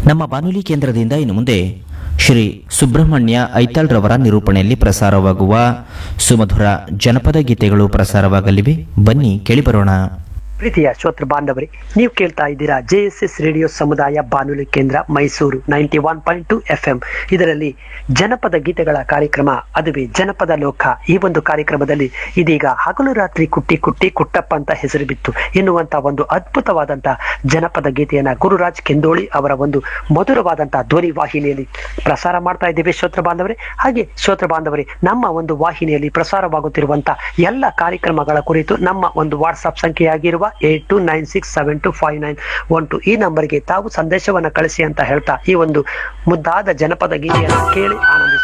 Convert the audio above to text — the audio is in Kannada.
ನಮ್ಮ ಬಾನುಲಿ ಕೇಂದ್ರದಿಂದ ಇನ್ನು ಮುಂದೆ ಶ್ರೀ ಸುಬ್ರಹ್ಮಣ್ಯ ಐತಾಳ್ ರವರ ನಿರೂಪಣೆಯಲ್ಲಿ ಪ್ರಸಾರವಾಗುವ ಸುಮಧುರ ಜನಪದ ಗೀತೆಗಳು ಪ್ರಸಾರವಾಗಲಿವೆ ಬನ್ನಿ ಕೇಳಿಬರೋಣ ಪ್ರೀತಿಯ ಶ್ರೋತೃ ಬಾಂಧವರೇ ನೀವು ಕೇಳ್ತಾ ಇದ್ದೀರಾ ಜೆ ಎಸ್ ಎಸ್ ರೇಡಿಯೋ ಸಮುದಾಯ ಬಾನುಲಿ ಕೇಂದ್ರ Mysuru ninety one point two F M ಇದರಲ್ಲಿ ಜನಪದ ಗೀತೆಗಳ ಕಾರ್ಯಕ್ರಮ ಅದುವೇ ಜನಪದ ಲೋಕ ಈ ಒಂದು ಕಾರ್ಯಕ್ರಮದಲ್ಲಿ ಇದೀಗ ಹಗಲು ರಾತ್ರಿ ಕುಟ್ಟಿ ಕುಟ್ಟಿ ಕುಟ್ಟಪ್ಪ ಅಂತ ಹೆಸರು ಬಿತ್ತು ಎನ್ನುವಂತ ಒಂದು ಅದ್ಭುತವಾದಂತ ಜನಪದ ಗೀತೆಯನ್ನ ಗುರುರಾಜ್ ಕೆಂದೋಳಿ ಅವರ ಒಂದು ಮಧುರವಾದಂತಹ ಧ್ವನಿ ವಾಹಿನಿಯಲ್ಲಿ ಪ್ರಸಾರ ಮಾಡ್ತಾ ಇದ್ದೇವೆ ಶ್ರೋತೃ ಬಾಂಧವರೇ ಹಾಗೆ ಶ್ರೋತೃ ಬಾಂಧವರೇ ನಮ್ಮ ಒಂದು ವಾಹಿನಿಯಲ್ಲಿ ಪ್ರಸಾರವಾಗುತ್ತಿರುವಂತ ಎಲ್ಲ ಕಾರ್ಯಕ್ರಮಗಳ ಕುರಿತು ನಮ್ಮ ಒಂದು ವಾಟ್ಸ್ಆಪ್ ಸಂಖ್ಯೆಯಾಗಿರುವ eight two nine six seven two five nine one two ಈ ನಂಬರ್ಗೆ ತಾವು ಸಂದೇಶವನ್ನ ಕಳಿಸಿ ಅಂತ ಹೇಳ್ತಾ ಈ ಒಂದು ಮುದ್ದಾದ ಜನಪದ ಗೀತೆಯನ್ನು ಕೇಳಿ ಆನಂದಿಸಿ